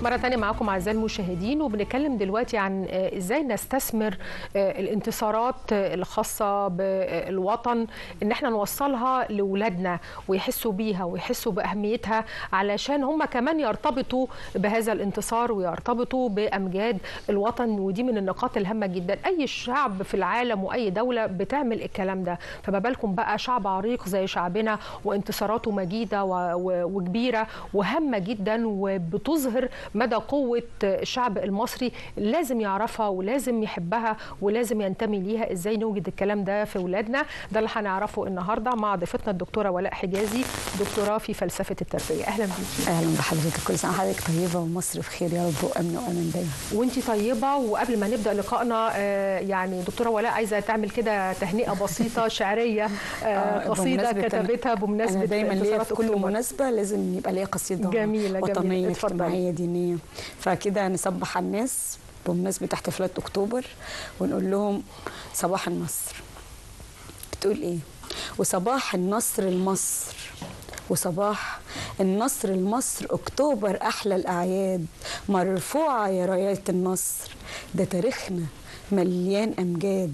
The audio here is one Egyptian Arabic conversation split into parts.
مرة تانية معاكم أعزائي المشاهدين وبنتكلم دلوقتي عن إزاي نستثمر الانتصارات الخاصة بالوطن إن احنا نوصلها لأولادنا ويحسوا بيها ويحسوا بأهميتها علشان هم كمان يرتبطوا بهذا الانتصار ويرتبطوا بأمجاد الوطن ودي من النقاط الهامة جدا أي شعب في العالم وأي دولة بتعمل الكلام ده فما بالكم بقى شعب عريق زي شعبنا وانتصاراته مجيدة وكبيرة وهامة جدا وبتظهر مدى قوة الشعب المصري لازم يعرفها ولازم يحبها ولازم ينتمي ليها ازاي نوجد الكلام ده في اولادنا ده اللي هنعرفه النهارده مع ضيفتنا الدكتوره ولاء حجازي دكتوراه في فلسفه التربيه اهلا بيكي اهلا بحضرتك كل سنه وحضرتك طيبه ومصر بخير يا رب وامن وامان دايما وانت طيبه وقبل ما نبدا لقائنا يعني دكتوره ولاء عايزه تعمل كده تهنئه بسيطه شعريه قصيده كتبتها بمناسبه أنا دايما ليا في كل مناسبه لازم يبقى ليا قصيده جميله وطنيه جميلة. اجتماعيه دينيه فكده نصبح على الناس بمناسبه احتفالات اكتوبر ونقول لهم صباح النصر بتقول ايه وصباح النصر لمصر وصباح النصر لمصر اكتوبر احلى الاعياد مرفوعه يا رايات النصر ده تاريخنا مليان امجاد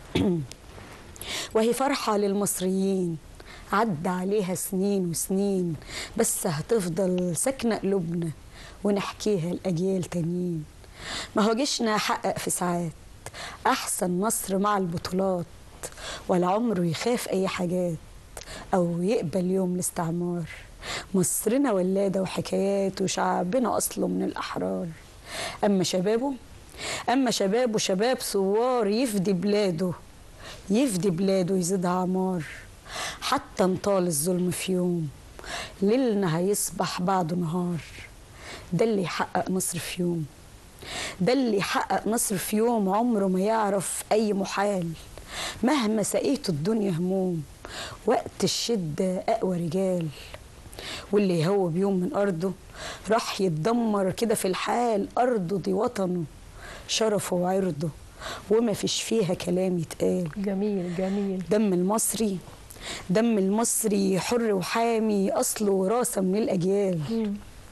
وهي فرحه للمصريين عدى عليها سنين وسنين بس هتفضل ساكنه قلوبنا ونحكيها لاجيال تانيين ما هو جيشنا حقق في ساعات احسن نصر مع البطولات ولا عمره يخاف اي حاجات او يقبل يوم الاستعمار مصرنا ولاده وحكايات وشعبنا اصله من الاحرار اما شبابه اما شبابه شباب ثوار يفدي بلاده يفدي بلاده يزيدها عمار حتى انطال الظلم في يوم ليلنا هيصبح بعده نهار ده اللي يحقق نصر في يوم ده اللي يحقق نصر في يوم عمره ما يعرف أي محال مهما سقيته الدنيا هموم وقت الشدة أقوى رجال واللي يهوب بيوم من أرضه راح يتدمر كده في الحال أرضه دي وطنه شرفه وعرضه وما فيش فيها كلام يتقال جميل جميل دم المصري دم المصري حر وحامي أصله وراثة من الأجيال مم.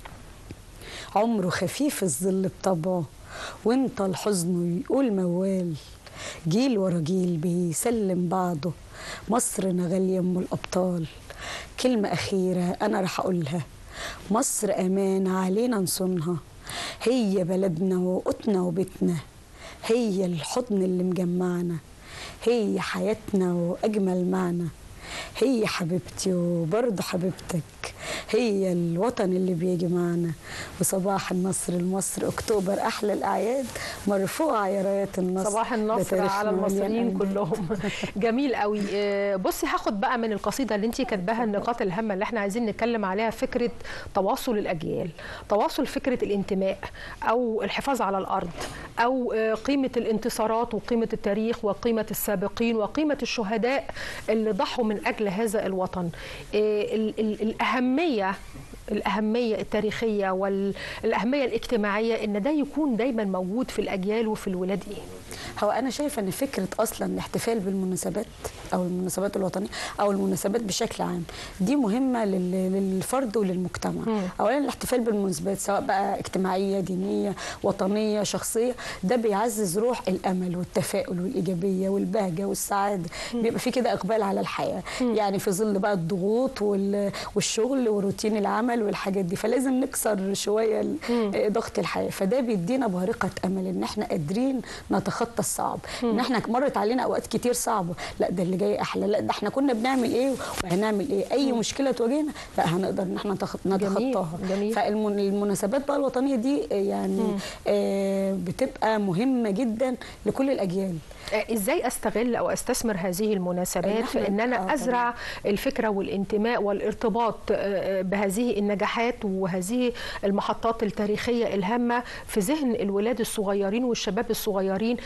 عمره خفيف الظل بطبعه وانت الحزن يقول موال جيل ورا جيل بيسلم بعضه مصرنا غالية أم الأبطال كلمة أخيرة أنا رح أقولها مصر أمان علينا نصونها هي بلدنا وقوتنا وبيتنا هي الحضن اللي مجمعنا هي حياتنا وأجمل معنى هي حبيبتي وبرضه حبيبتك هي الوطن اللي بيجي معنا وصباح النصر لمصر اكتوبر احلى الاعياد مرفوعه يا رايات النصر صباح النصر بتاريخنا على مليان المصريين أمجاد. كلهم جميل قوي آه، بصي هاخد بقى من القصيده اللي انت كاتباها النقاط الهامه اللي احنا عايزين نتكلم عليها فكره تواصل الاجيال تواصل فكره الانتماء او الحفاظ على الارض او آه، قيمه الانتصارات وقيمه التاريخ وقيمه السابقين وقيمه الشهداء اللي ضحوا من اجل هذا الوطن آه، ال- ال- الاهميه الأهمية التاريخية والأهمية الاجتماعية إن ده يكون دايما موجود في الأجيال وفي الولاد إيه؟ هو انا شايفه ان فكره اصلا الاحتفال بالمناسبات او المناسبات الوطنيه او المناسبات بشكل عام دي مهمه لل- للفرد وللمجتمع مم. اولا الاحتفال بالمناسبات سواء بقى اجتماعيه دينيه وطنيه شخصيه ده بيعزز روح الامل والتفاؤل والايجابيه والبهجه والسعاده بيبقى في كده اقبال على الحياه يعني في ظل بقى الضغوط وال- والشغل وروتين العمل والحاجات دي فلازم نكسر شويه ال- ضغط الحياه فده بيدينا بارقه امل ان احنا قادرين نتخطى الصعب ان احنا مرت علينا اوقات كتير صعبه لا ده اللي جاي احلى لا ده احنا كنا بنعمل ايه وهنعمل ايه اي مشكله تواجهنا لا هنقدر ان احنا نتخ- نتخطاها جميل. فالمناسبات بقى الوطنيه دي آه، يعني آه بتبقى مهمه جدا لكل الاجيال آه، ازاي استغل او استثمر هذه المناسبات إن إحنا- في ان آه، انا ازرع الفكره والانتماء والارتباط آه، آه، بهذه النجاحات وهذه المحطات التاريخيه الهامه في ذهن الولاد الصغيرين والشباب الصغيرين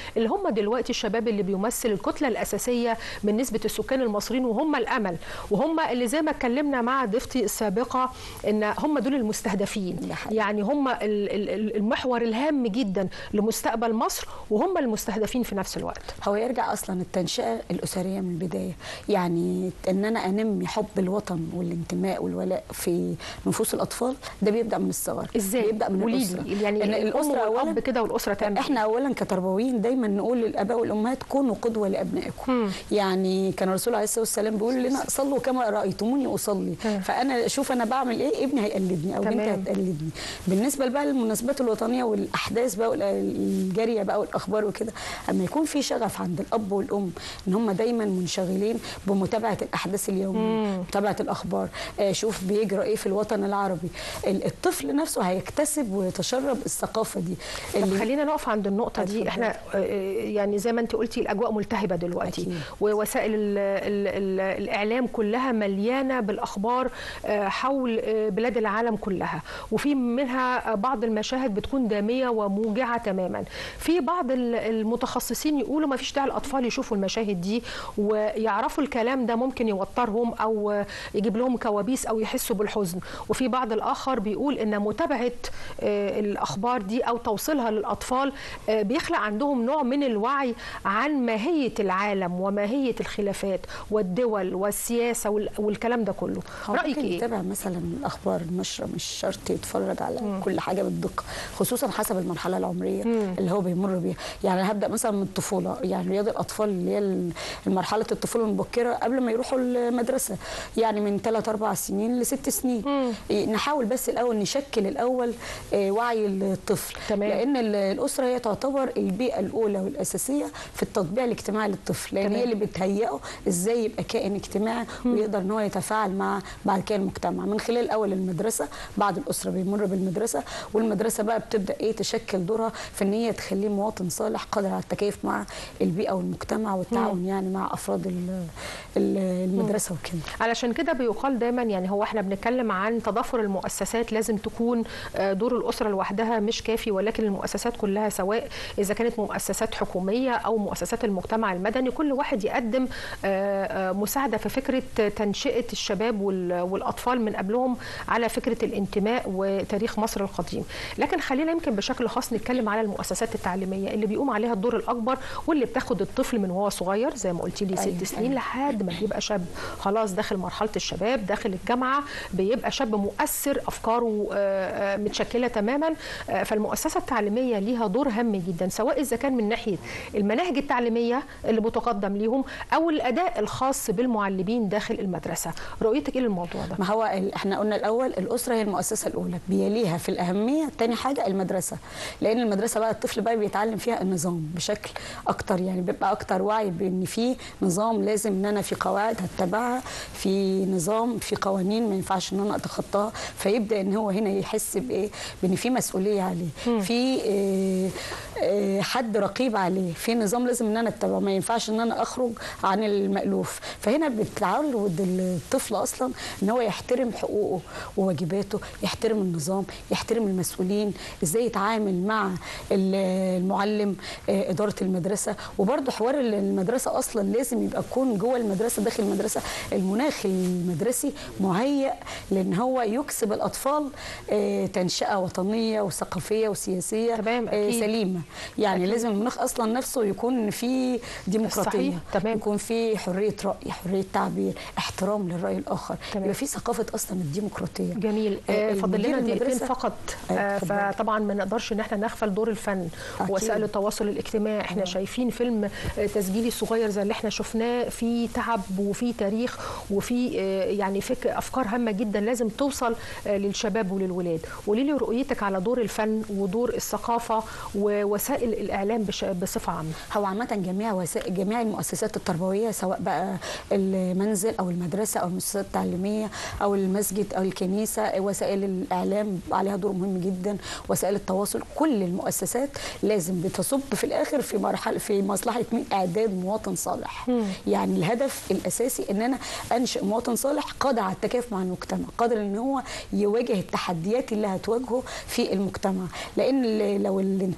اللي هم دلوقتي الشباب اللي بيمثل الكتله الاساسيه من نسبه السكان المصريين وهم الامل وهم اللي زي ما اتكلمنا مع ضيفتي السابقه ان هم دول المستهدفين ده حقيقي. يعني هم ال- ال- ال- المحور الهام جدا لمستقبل مصر وهم المستهدفين في نفس الوقت هو يرجع اصلا التنشئه الاسريه من البدايه يعني ان انا انمي حب الوطن والانتماء والولاء في نفوس الاطفال ده بيبدا من الصغر ازاي بيبدا من قولي الاسره لي يعني إن الام الاسره والاب اولا كده والاسره تعمل احنا اولا كتربويين دايما نقول للاباء والامهات كونوا قدوه لابنائكم مم. يعني كان الرسول عليه الصلاه والسلام بيقول لنا صلوا كما رايتموني اصلي مم. فانا اشوف انا بعمل ايه ابني هيقلدني او بنتي تمام. هتقلدني بالنسبه بقى للمناسبات الوطنيه والاحداث بقى وال- الجاريه بقى والاخبار وكده اما يكون في شغف عند الاب والام ان هم دايما منشغلين بمتابعه الاحداث اليوميه مم. متابعه الاخبار آه، شوف بيجرى ايه في الوطن العربي ال- الطفل نفسه هيكتسب ويتشرب الثقافه دي طب اللي- خلينا نقف عند النقطة اتفضل. دي احنا آه، يعني زي ما انت قلتي الأجواء ملتهبة دلوقتي أكيد. ووسائل ال ال ال الإعلام كلها مليانة بالأخبار آه، حول آه، بلاد العالم كلها وفي منها بعض المشاهد بتكون دامية وموجعة تماما في بعض ال- المتخصصين يقولوا ما فيش داعي الأطفال يشوفوا المشاهد دي ويعرفوا الكلام ده ممكن يوترهم أو آه، يجيب لهم كوابيس أو يحسوا بالحزن وفي بعض الآخر بيقول إن متابعة آه، الأخبار دي أو توصيلها للأطفال آه، بيخلق عندهم نوع من الوعي عن ماهية العالم وماهية الخلافات والدول والسياسة وال- والكلام ده كله هو رأيك ممكن إيه؟ يتابع مثلا الاخبار النشره مش شرط يتفرج على مم. كل حاجه بالدقه خصوصا حسب المرحله العمريه مم. اللي هو بيمر بيها يعني أنا هبدا مثلا من الطفوله يعني رياض الاطفال اللي هي مرحله الطفوله المبكره قبل ما يروحوا المدرسه يعني من 3 4 سنين لست سنين مم. إيه، نحاول بس الاول نشكل الاول آه، وعي الطفل تمام. لان ال- الاسره هي تعتبر البيئه الاولى والاساسيه في التطبيع الاجتماعي للطفل لان تمام. هي اللي بتهيئه ازاي يبقى كائن اجتماعي ويقدر ان هو يتفاعل مع بعد كده المجتمع من خلال الاول المدرسه بعد الاسره بيمر بالمدرسه والمدرسه بقى بتبدا ايه تشكل دورها في ان هي تخليه مواطن صالح قادر على التكيف مع البيئه والمجتمع والتعاون يعني مع افراد ال- ال- المدرسه وكده علشان كده بيقال دايما يعني هو احنا بنتكلم عن تضافر المؤسسات لازم تكون آه، دور الاسره لوحدها مش كافي ولكن المؤسسات كلها سواء اذا كانت مؤسسات حكوميه او مؤسسات المجتمع المدني كل واحد يقدم آه، آه، مساعده في فكره تنشئه الشباب وال- والاطفال من قبلهم على فكره الانتماء وتاريخ مصر القديم لكن خلينا يمكن بشكل خاص نتكلم على المؤسسات التعليميه اللي بيقوم عليها الدور الاكبر واللي بتاخد الطفل من وهو صغير زي ما قلتي لي ست أيوة، سنين أيوة. لحد ما بيبقى شاب خلاص داخل مرحله الشباب داخل الجامعه بيبقى شاب مؤثر افكاره آه، آه، متشكله تماما آه، فالمؤسسه التعليميه ليها دور هام جدا سواء اذا كان من ناحيه المناهج التعليميه اللي بتقدم ليهم او الاداء الخاص بالمعلمين داخل المدرسه رؤيتك ايه للموضوع ده ما هو ال- احنا قلنا الاول الاسره هي المؤسسه الاولى بيليها في الاهميه تاني حاجه المدرسه لان المدرسه بقى الطفل بقى بيتعلم فيها النظام بشكل اكتر يعني بيبقى اكتر وعي بان في نظام لازم ان انا في قواعد هتبعها في نظام في قوانين ما ينفعش ان انا اتخطاها فيبدا ان هو هنا يحس بايه بان في مسؤوليه عليه في اه اه حد رقيب عليه في نظام لازم ان انا اتبعه ما ينفعش ان انا اخرج عن المالوف فهنا بتعود الطفل اصلا ان هو يحترم حقوقه وواجباته يحترم النظام يحترم المسؤولين ازاي يتعامل مع ال- المعلم آه، اداره المدرسه وبرده حوار ال- المدرسه اصلا لازم يبقى يكون جوه المدرسه داخل المدرسه المناخ المدرسي مهيئ لان هو يكسب الاطفال آه، تنشئه وطنيه وثقافيه وسياسيه تمام، آه، أكيد. سليمه يعني أكيد. لازم المناخ اصلا نفسه يكون فيه ديمقراطيه صحيح، تمام. يكون فيه حريه راي حريه تعبير احترام للراي الاخر تمام. يبقى في ثقافه اصلا الديمقراطيه جميل آه، آه، فاضل لنا المدير دقيقتين المدرسة- فقط أيوة، آه، اتفضلي. فطبعا ما نقدرش ان احنا نغفل دور الفن أكيد. وسائل التواصل الاجتماعي احنا شايفين فيلم آه، تسجيلي صغير زي اللي احنا شفناه في تعب وفي تاريخ وفي آه، يعني فك افكار هامه جدا لازم توصل آه، للشباب وللولاد قولي لي رؤيتك على دور الفن ودور الثقافه ووسائل الاعلام بش- بصفه عامه هو عامة جميع وسائل جميع المؤسسات التربوية سواء بقى المنزل أو المدرسة أو المؤسسات التعليمية أو المسجد أو الكنيسة وسائل الإعلام عليها دور مهم جدا وسائل التواصل كل المؤسسات لازم بتصب في الآخر في مرحلة في مصلحة مين إعداد مواطن صالح يعني الهدف الأساسي إن أنا أنشئ مواطن صالح قادر على التكيف مع المجتمع قادر إن هو يواجه التحديات اللي هتواجهه في المجتمع لأن ال- لو الانتماء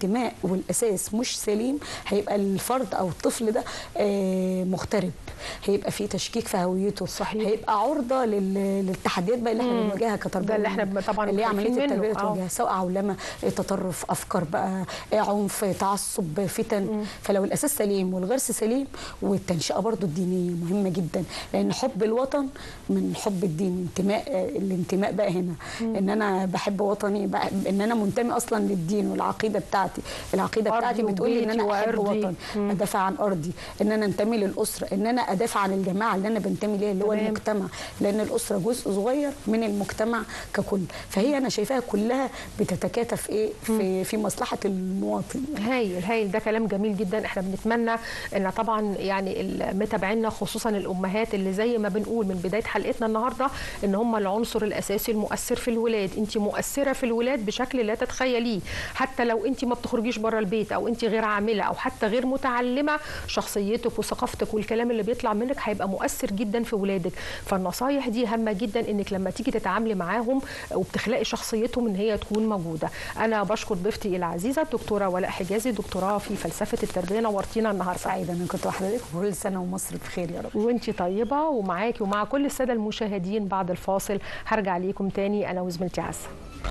والاساس مش سليم هيبقى الفرد او الطفل ده آه، مغترب هيبقى فيه تشكيك في هويته صحيح. هيبقى عرضه لل- للتحديات بقى اللي احنا بنواجهها كتربيه ده اللي احنا ب- طبعاً اللي هي خايفين عمليه منه. التربيه آه. بتواجهها سواء عولمه تطرف افكار بقى عنف تعصب فتن فلو الاساس سليم والغرس سليم والتنشئه برضو الدينيه مهمه جدا لان حب الوطن من حب الدين انتماء الانتماء بقى هنا ان انا بحب وطني بقى ان انا منتمي اصلا للدين والعقيده بتاعتي العقيده أرضي بتاعتي بتقول لي ان وبيتي انا احب وأرضي. وطني ادافع عن ارضي ان انا انتمي للاسره ان انا ادافع عن الجماعه اللي انا بنتمي ليها اللي هو تمام. المجتمع لان الاسره جزء صغير من المجتمع ككل فهي انا شايفاها كلها بتتكاتف ايه في في مصلحه المواطن هايل هايل ده كلام جميل جدا احنا بنتمنى ان طبعا يعني المتابعينا خصوصا الامهات اللي زي ما بنقول من بدايه حلقتنا النهارده ان هم العنصر الاساسي المؤثر في الولاد انت مؤثره في الولاد بشكل لا تتخيليه حتى لو انت ما بتخرجيش بره البيت او انت غير عامله او حتى غير متعلمه شخصيتك وثقافتك والكلام اللي بيطلع منك هيبقى مؤثر جدا في ولادك فالنصايح دي هامه جدا انك لما تيجي تتعاملي معاهم وبتخلقي شخصيتهم ان هي تكون موجوده انا بشكر ضيفتي العزيزه الدكتوره ولاء حجازي دكتوراه في فلسفه التربيه نورتينا النهارده سعيده انا كنت وحضرتك وكل سنه ومصر بخير يا رب وانتي طيبه ومعاكي ومع كل الساده المشاهدين بعد الفاصل هرجع ليكم تاني انا وزميلتي عزه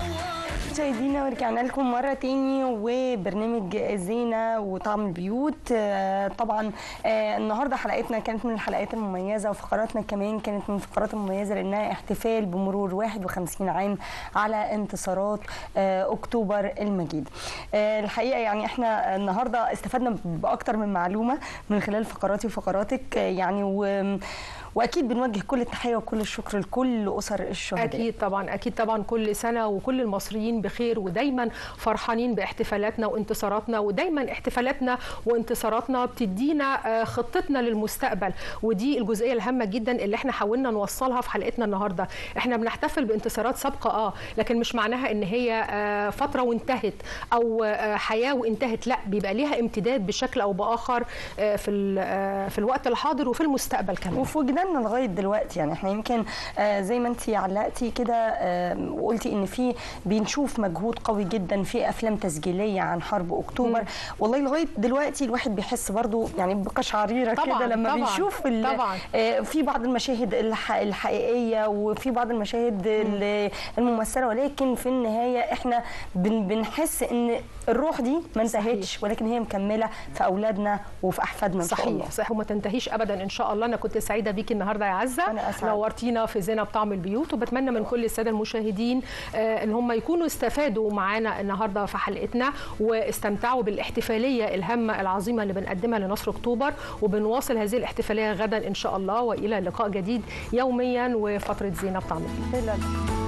مشاهدينا ورجعنا لكم مرة تاني وبرنامج زينة وطعم البيوت آه، طبعا آه، النهاردة حلقتنا كانت من الحلقات المميزة وفقراتنا كمان كانت من الفقرات المميزة لأنها احتفال بمرور 51 عام على انتصارات آه، أكتوبر المجيد آه، الحقيقة يعني احنا النهاردة استفدنا بأكتر من معلومة من خلال فقراتي وفقراتك آه، يعني و واكيد بنوجه كل التحيه وكل الشكر لكل اسر الشهداء اكيد طبعا اكيد طبعا كل سنه وكل المصريين بخير ودايما فرحانين باحتفالاتنا وانتصاراتنا ودايما احتفالاتنا وانتصاراتنا بتدينا آه، خطتنا للمستقبل ودي الجزئيه الهامه جدا اللي احنا حاولنا نوصلها في حلقتنا النهارده احنا بنحتفل بانتصارات سابقه اه لكن مش معناها ان هي آه، فتره وانتهت او آه، حياه وانتهت لا بيبقى ليها امتداد بشكل او باخر آه، في ال- آه، في الوقت الحاضر وفي المستقبل كمان وفي وجداننا لغايه دلوقتي يعني احنا يمكن آه زي ما انت علقتي كده آه وقلتي ان في بنشوف مجهود قوي جدا في افلام تسجيليه عن حرب اكتوبر مم. والله لغايه دلوقتي الواحد بيحس برضو يعني بقشعريره طبعاً، كده لما طبعاً، بيشوف ال- طبعاً. آه في بعض المشاهد الح- الحقيقيه وفي بعض المشاهد ال- الممثله ولكن في النهايه احنا بن بنحس ان الروح دي ما انتهتش ولكن هي مكمله في اولادنا وفي احفادنا ان شاء الله صحيح صحيح وما تنتهيش ابدا ان شاء الله انا كنت سعيده بيكي النهارده يا عزه أنا أسعد. نورتينا في زينه بطعم البيوت وبتمنى من كل الساده المشاهدين آه، ان هم يكونوا استفادوا معانا النهارده في حلقتنا واستمتعوا بالاحتفاليه الهامه العظيمه اللي بنقدمها لنصر اكتوبر وبنواصل هذه الاحتفاليه غدا ان شاء الله والى لقاء جديد يوميا وفتره زينه بطعم البيوت لا لا